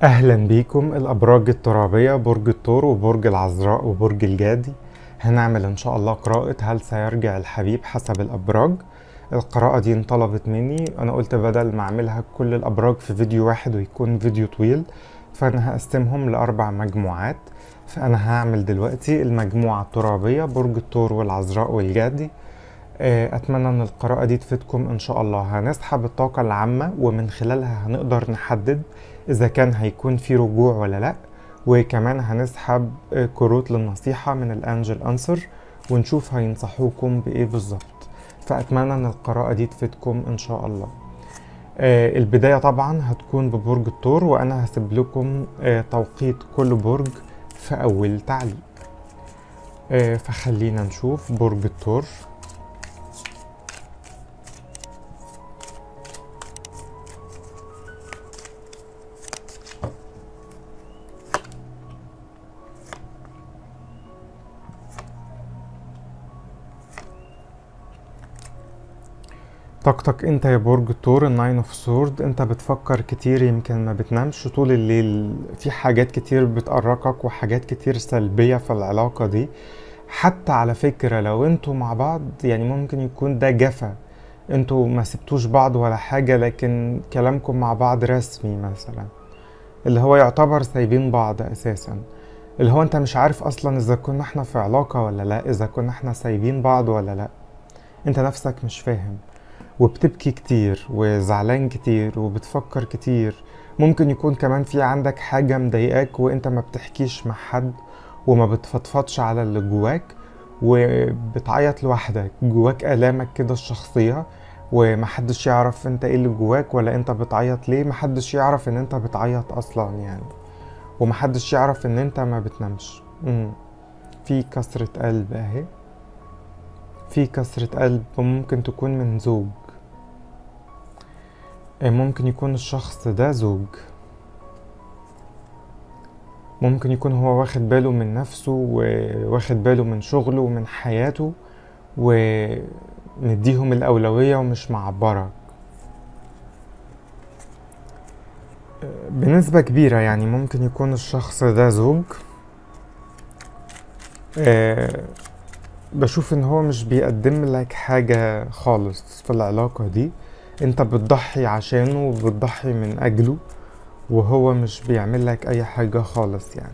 أهلا بيكم الأبراج الترابية برج الثور وبرج العذراء وبرج الجدي هنعمل إن شاء الله قراءة هل سيرجع الحبيب حسب الأبراج القراءة دي انطلبت مني أنا قلت بدل ما أعملها كل الأبراج في فيديو واحد ويكون فيديو طويل فأنا هقسمهم لأربع مجموعات فأنا هعمل دلوقتي المجموعة الترابية برج الثور والعذراء والجدي آه، أتمنى إن القراءة دي تفيدكم إن شاء الله هنسحب الطاقة العامة ومن خلالها هنقدر نحدد إذا كان هيكون في رجوع ولا لأ وكمان هنسحب آه، كروت للنصيحة من الأنجل أنسر ونشوف هينصحوكم بإيه بالظبط فأتمنى إن القراءة دي تفيدكم إن شاء الله آه، البداية طبعا هتكون ببرج الثور وأنا هسيب لكم آه، توقيت كل برج في أول تعليق آه، فخلينا نشوف برج الثور طاقتك انت يا برج الثور الناين اوف سورد انت بتفكر كتير يمكن ما بتنامش طول الليل في حاجات كتير بتقرقك وحاجات كتير سلبية في العلاقة دي حتى على فكرة لو انتوا مع بعض يعني ممكن يكون ده جفا انتوا ما سبتوش بعض ولا حاجة لكن كلامكم مع بعض رسمي مثلا اللي هو يعتبر سايبين بعض اساسا اللي هو انت مش عارف اصلا اذا كنا احنا في علاقة ولا لا اذا كنا احنا سايبين بعض ولا لا انت نفسك مش فاهم وبتبكي كتير وزعلان كتير وبتفكر كتير ممكن يكون كمان في عندك حاجة مضايقاك وانت ما بتحكيش مع حد وما بتفضفضش على اللي جواك وبتعيط لوحدك جواك آلامك كده الشخصية ومحدش يعرف انت ايه اللي جواك ولا انت بتعيط ليه محدش يعرف ان انت بتعيط اصلا يعني ومحدش يعرف ان انت ما بتنامش مم. في كسرة قلب اهي في كسرة قلب ممكن تكون من زوج ممكن يكون الشخص ده زوج ممكن يكون هو واخد باله من نفسه وواخد باله من شغله ومن حياته ومديهم الأولوية ومش معبرك بنسبة كبيرة يعني ممكن يكون الشخص ده زوج آه، بشوف ان هو مش بيقدم لك حاجة خالص في العلاقة دي انت بتضحي عشانه وبتضحي من اجله وهو مش بيعمل لك اي حاجة خالص يعني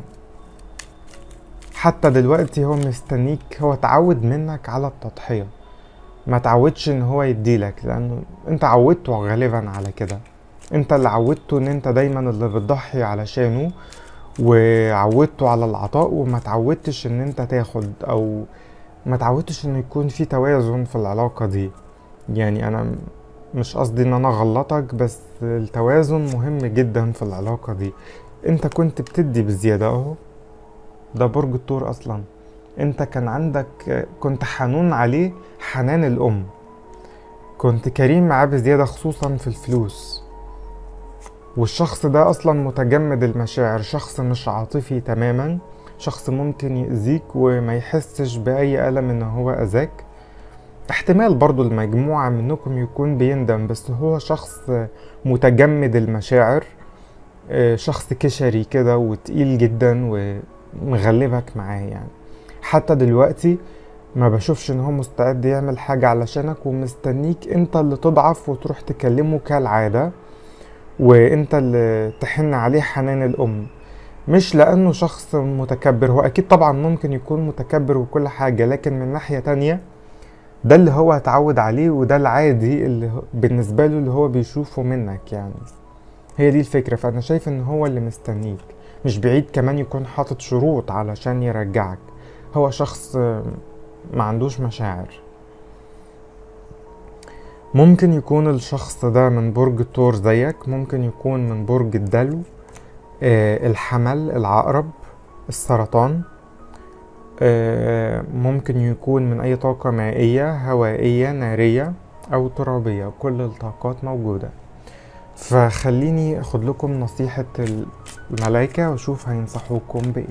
حتى دلوقتي هو مستنيك هو اتعود منك على التضحية ما تعودش ان هو يديلك لانه انت عودته غالبا على كده انت اللي عودته ان انت دايما اللي بتضحي علشانه وعودته على العطاء وما تعودتش ان انت تاخد او ما تعودتش انه يكون في توازن في العلاقة دي يعني انا م- مش قصدي ان انا غلطك بس التوازن مهم جدا في العلاقة دي انت كنت بتدي بزيادة اهو ده برج الثور اصلا انت كان عندك كنت حنون عليه حنان الام كنت كريم معاه بزيادة خصوصا في الفلوس والشخص ده اصلا متجمد المشاعر شخص مش عاطفي تماما شخص ممكن يأذيك وما يحسش بأي ألم إن هو أذاك احتمال برضو المجموعة منكم يكون بيندم بس هو شخص متجمد المشاعر آه، شخص كشري كده وتقيل جدا ومغلبك معاه يعني حتى دلوقتي ما بشوفش ان هو مستعد يعمل حاجة علشانك ومستنيك انت اللي تضعف وتروح تكلمه كالعادة وانت اللي تحن عليه حنان الام مش لانه شخص متكبر هو اكيد طبعا ممكن يكون متكبر وكل حاجة لكن من ناحية تانية ده اللي هو اتعود عليه وده العادي اللي هو- بالنسبة له اللي هو بيشوفه منك يعني هي دي الفكرة فانا شايف ان هو اللي مستنيك مش بعيد كمان يكون حاطط شروط علشان يرجعك هو شخص آه، ما عندوش مشاعر ممكن يكون الشخص ده من برج الثور زيك ممكن يكون من برج الدلو آه، الحمل العقرب السرطان آه، ممكن يكون من أي طاقة مائية هوائية نارية أو ترابية كل الطاقات موجودة فخليني أخد لكم نصيحة الملايكة وأشوف هينصحوكم بإيه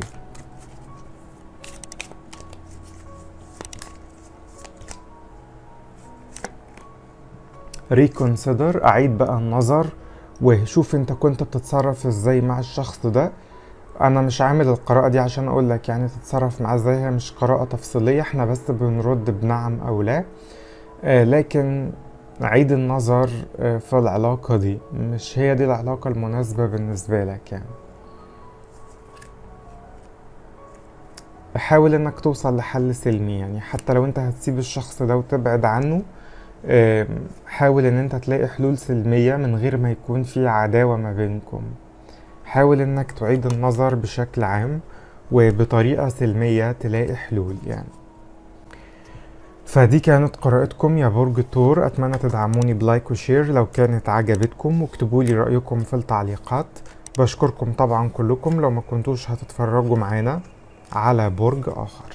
ريكونسيدر أعيد بقى النظر وشوف انت كنت بتتصرف ازاي مع الشخص ده انا مش عامل القراءة دي عشان اقولك يعني تتصرف معاه ازاي هي مش قراءة تفصيلية احنا بس بنرد بنعم او لا آه لكن عيد النظر آه في العلاقة دي مش هي دي العلاقة المناسبة بالنسبة لك يعني حاول انك توصل لحل سلمي يعني حتى لو انت هتسيب الشخص ده وتبعد عنه آم، حاول ان انت تلاقي حلول سلمية من غير ما يكون في عداوة ما بينكم حاول انك تعيد النظر بشكل عام وبطريقة سلمية تلاقي حلول يعني فدي كانت قراءتكم يا برج الثور اتمنى تدعموني بلايك وشير لو كانت عجبتكم واكتبوا لي رأيكم في التعليقات بشكركم طبعا كلكم لو ما كنتوش هتتفرجوا معانا على برج آخر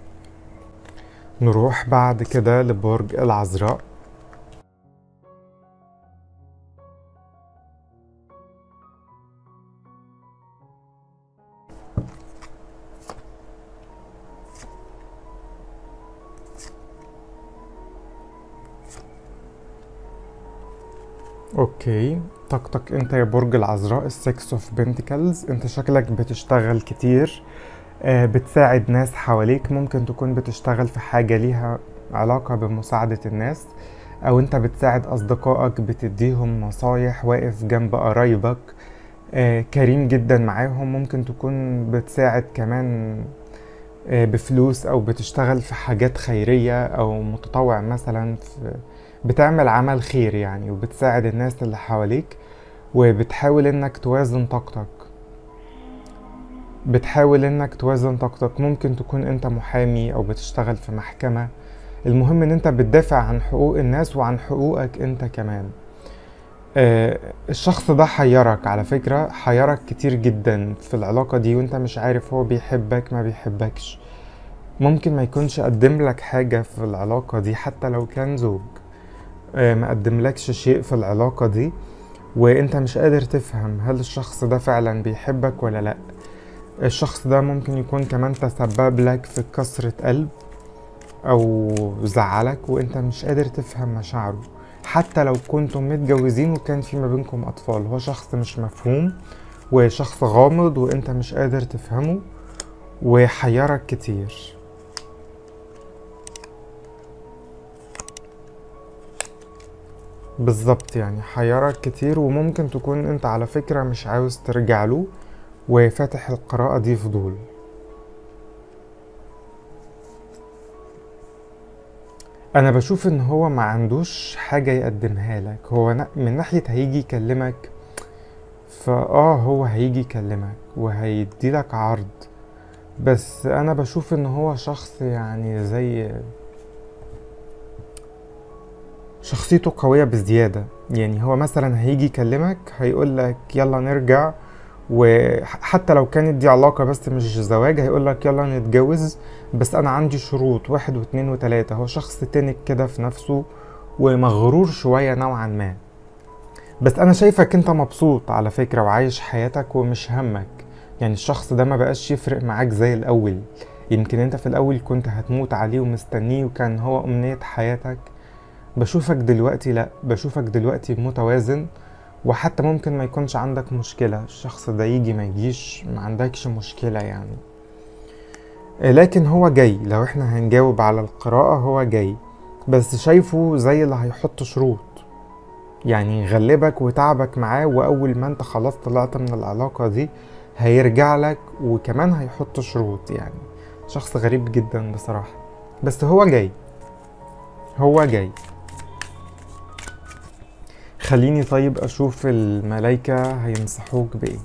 نروح بعد كده لبرج العذراء اوكي طاقتك انت يا برج العذراء السكس اوف بنتكلز انت شكلك بتشتغل كتير آه، بتساعد ناس حواليك ممكن تكون بتشتغل في حاجة ليها علاقة بمساعدة الناس أو أنت بتساعد أصدقائك بتديهم نصايح واقف جنب قرايبك آه، كريم جدا معاهم ممكن تكون بتساعد كمان آه، بفلوس أو بتشتغل في حاجات خيرية أو متطوع مثلا في بتعمل عمل خير يعني وبتساعد الناس اللي حواليك وبتحاول إنك توازن طاقتك بتحاول انك توازن طاقتك ممكن تكون انت محامي او بتشتغل في محكمة المهم ان انت بتدافع عن حقوق الناس وعن حقوقك انت كمان آه الشخص ده حيرك على فكرة حيرك كتير جدا في العلاقة دي وانت مش عارف هو بيحبك ما بيحبكش ممكن ما يكونش قدم لك حاجة في العلاقة دي حتى لو كان زوج آه ما قدملكش شيء في العلاقة دي وانت مش قادر تفهم هل الشخص ده فعلا بيحبك ولا لأ الشخص ده ممكن يكون كمان تسبب لك في كسرة قلب أو زعلك وأنت مش قادر تفهم مشاعره حتى لو كنتم متجوزين وكان في ما بينكم أطفال هو شخص مش مفهوم وشخص غامض وأنت مش قادر تفهمه وحيرك كتير بالظبط يعني حيرك كتير وممكن تكون انت على فكرة مش عاوز ترجع له وفاتح القراءة دي فضول انا بشوف ان هو ما عندوش حاجة يقدمها لك هو ن- من ناحية هيجي يكلمك فاه هو هيجي يكلمك وهيدي لك عرض بس انا بشوف ان هو شخص يعني زي شخصيته قوية بزيادة يعني هو مثلا هيجي يكلمك هيقول لك يلا نرجع وحتى لو كانت دي علاقة بس مش زواج هيقول لك يلا نتجوز بس انا عندي شروط واحد واتنين وتلاتة هو شخص تنك كده في نفسه ومغرور شوية نوعا ما بس انا شايفك انت مبسوط على فكرة وعايش حياتك ومش همك يعني الشخص ده ما بقاش يفرق معاك زي الاول يمكن انت في الاول كنت هتموت عليه ومستنيه وكان هو امنية حياتك بشوفك دلوقتي لا بشوفك دلوقتي متوازن وحتى ممكن ما يكونش عندك مشكلة الشخص ده يجي ما يجيش ما عندكش مشكلة يعني آه، لكن هو جاي لو احنا هنجاوب على القراءة هو جاي بس شايفه زي اللي هيحط شروط يعني يغلبك وتعبك معاه واول ما انت خلاص طلعت من العلاقة دي هيرجع لك وكمان هيحط شروط يعني شخص غريب جدا بصراحة بس هو جاي هو جاي خليني طيب اشوف الملايكة هينصحوك بايه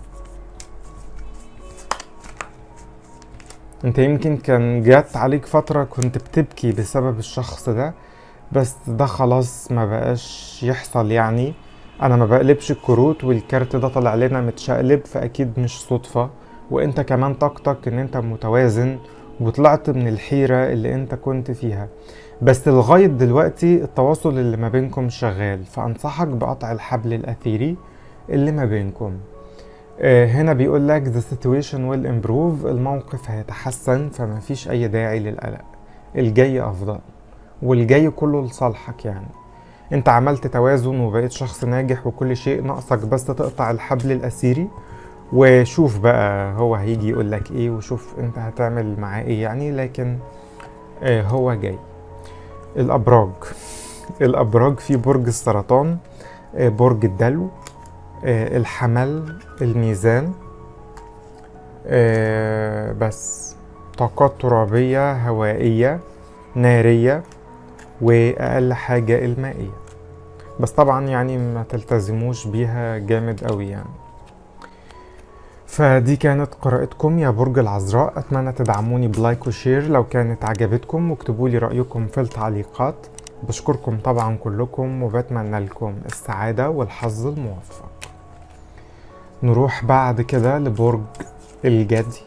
انت يمكن كان جات عليك فترة كنت بتبكي بسبب الشخص ده بس ده خلاص ما بقاش يحصل يعني انا ما بقلبش الكروت والكارت ده طلع لنا متشقلب فاكيد مش صدفة وانت كمان طاقتك ان انت متوازن وطلعت من الحيرة اللي انت كنت فيها بس لغاية دلوقتي التواصل اللي ما بينكم شغال فأنصحك بقطع الحبل الأثيري اللي ما بينكم آه، هنا بيقول لك the situation will improve الموقف هيتحسن فما فيش أي داعي للقلق الجاي أفضل والجاي كله لصالحك يعني انت عملت توازن وبقيت شخص ناجح وكل شيء ناقصك بس تقطع الحبل الأثيري وشوف بقى هو هيجي يقولك ايه وشوف انت هتعمل معاه ايه يعني لكن آه هو جاي الأبراج الأبراج في برج السرطان آه برج الدلو آه الحمل الميزان آه بس طاقات ترابية هوائية نارية وأقل حاجة المائية بس طبعا يعني ما تلتزموش بيها جامد قوي يعني فدي كانت قراءتكم يا برج العذراء اتمنى تدعموني بلايك وشير لو كانت عجبتكم واكتبوا لي رايكم في التعليقات بشكركم طبعا كلكم وبتمنى لكم السعاده والحظ الموفق نروح بعد كده لبرج الجدي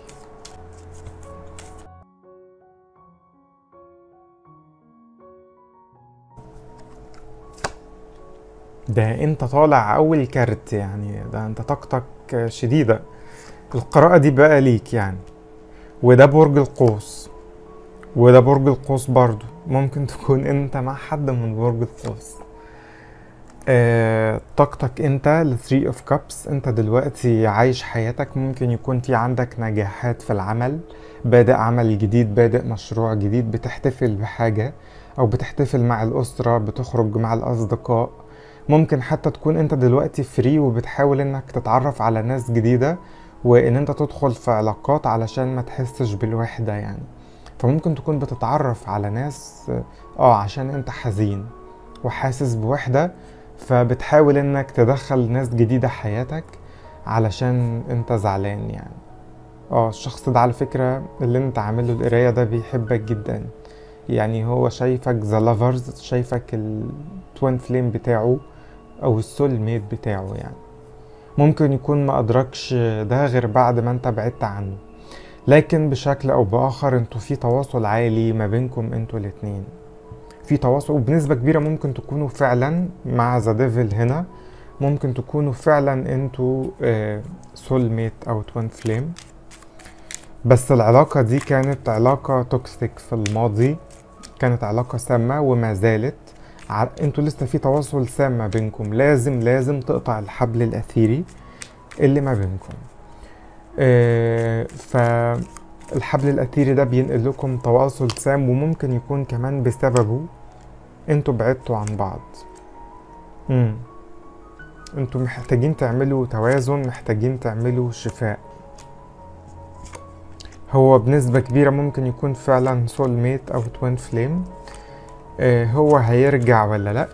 ده انت طالع اول كارت يعني ده انت طاقتك شديدة القراءة دي بقى ليك يعني وده برج القوس وده برج القوس برضو ممكن تكون انت مع حد من برج القوس آه، طاقتك انت ل 3 اوف كابس انت دلوقتي عايش حياتك ممكن يكون في عندك نجاحات في العمل بادئ عمل جديد بادئ مشروع جديد بتحتفل بحاجة او بتحتفل مع الاسرة بتخرج مع الاصدقاء ممكن حتى تكون انت دلوقتي فري وبتحاول انك تتعرف على ناس جديدة وان انت تدخل في علاقات علشان ما تحسش بالوحدة يعني فممكن تكون بتتعرف على ناس اه عشان انت حزين وحاسس بوحدة فبتحاول انك تدخل ناس جديدة حياتك علشان انت زعلان يعني اه الشخص ده على فكرة اللي انت عامله القراية ده بيحبك جدا يعني هو شايفك ذا لافرز شايفك التوين فليم بتاعه او السول ميت بتاعه يعني ممكن يكون ما ادركش ده غير بعد ما انت بعدت عنه لكن بشكل او باخر انتوا في تواصل عالي ما بينكم انتوا الاتنين في تواصل وبنسبة كبيرة ممكن تكونوا فعلا مع ذا ديفل هنا ممكن تكونوا فعلا انتوا سول ميت او توين فليم بس العلاقة دي كانت علاقة توكسيك في الماضي كانت علاقة سامة وما زالت ع- انتوا لسه في تواصل سام ما بينكم لازم لازم تقطع الحبل الأثيري اللي ما بينكم آه، فالحبل الأثيري ده بينقل لكم تواصل سام وممكن يكون كمان بسببه انتوا بعدتوا عن بعض مم. انتوا محتاجين تعملوا توازن محتاجين تعملوا شفاء هو بنسبة كبيرة ممكن يكون فعلا سول ميت أو توين فليم آه هو هيرجع ولا لأ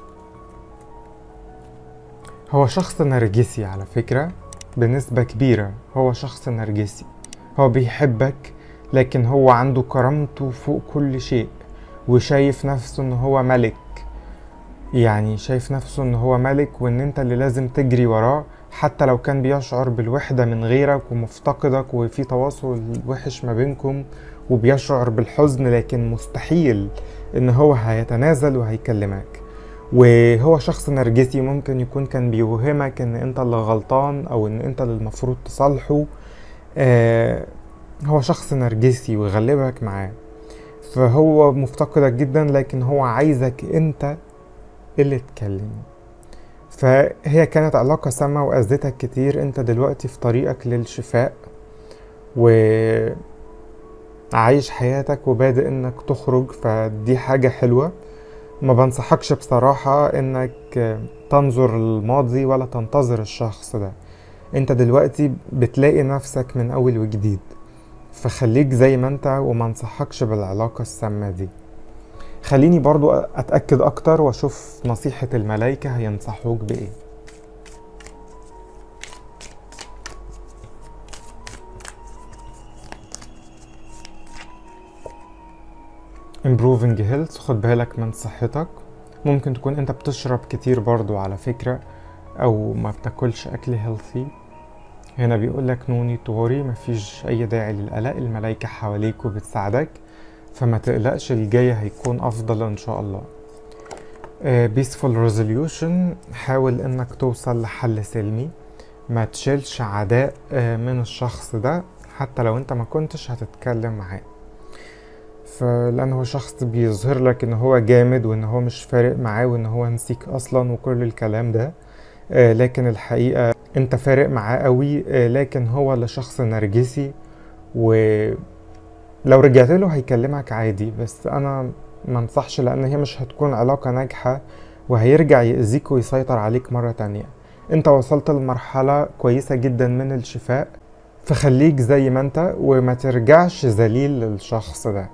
هو شخص نرجسي على فكرة بنسبة كبيرة هو شخص نرجسي هو بيحبك لكن هو عنده كرامته فوق كل شيء وشايف نفسه ان هو ملك يعني شايف نفسه ان هو ملك وان انت اللي لازم تجري وراه حتى لو كان بيشعر بالوحدة من غيرك ومفتقدك وفي تواصل وحش ما بينكم وبيشعر بالحزن لكن مستحيل ان هو هيتنازل وهيكلمك وهو شخص نرجسي ممكن يكون كان بيوهمك ان انت اللي غلطان او ان انت اللي المفروض تصالحه آه هو شخص نرجسي ويغلبك معاه فهو مفتقدك جدا لكن هو عايزك انت اللي تكلم فهي كانت علاقة سامة وأذتك كتير انت دلوقتي في طريقك للشفاء وعايش حياتك وبادئ انك تخرج فدي حاجة حلوة ما بنصحكش بصراحة انك تنظر للماضي ولا تنتظر الشخص ده انت دلوقتي بتلاقي نفسك من اول وجديد فخليك زي ما انت وما انصحكش بالعلاقة السامة دي خليني برضو اتأكد اكتر واشوف نصيحة الملايكة هينصحوك بايه improving health خد بالك من صحتك ممكن تكون انت بتشرب كتير برضو على فكرة او ما بتاكلش اكل healthy هنا بيقولك نوني توري مفيش اي داعي للقلق الملايكة حواليك وبتساعدك فما تقلقش الجاي هيكون افضل ان شاء الله آه، peaceful resolution حاول انك توصل لحل سلمي ما تشيلش عداء آه، من الشخص ده حتى لو انت ما كنتش هتتكلم معاه لان هو شخص بيظهر لك ان هو جامد وان هو مش فارق معاه وان هو نسيك اصلا وكل الكلام ده آه، لكن الحقيقة انت فارق معاه قوي آه، لكن هو اللي شخص نرجسي ولو رجعت له هيكلمك عادي بس انا ما انصحش لان هي مش هتكون علاقة ناجحة وهيرجع يأذيك ويسيطر عليك مرة تانية انت وصلت لمرحلة كويسة جدا من الشفاء فخليك زي ما انت وما ترجعش ذليل للشخص ده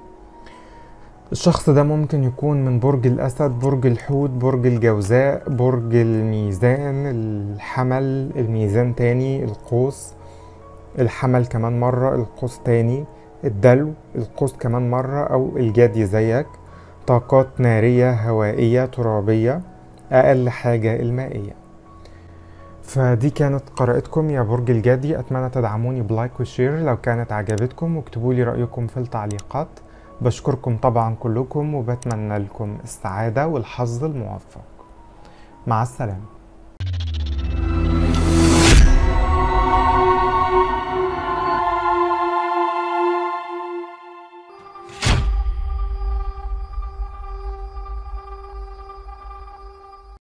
الشخص ده ممكن يكون من برج الأسد برج الحوت برج الجوزاء برج الميزان الحمل الميزان تاني القوس الحمل كمان مرة القوس تاني الدلو القوس كمان مرة أو الجدي زيك طاقات نارية هوائية ترابية أقل حاجة المائية فدي كانت قراءتكم يا برج الجدي أتمنى تدعموني بلايك وشير لو كانت عجبتكم واكتبوا لي رأيكم في التعليقات بشكركم طبعا كلكم وبتمنى لكم السعادة والحظ الموفق مع السلامة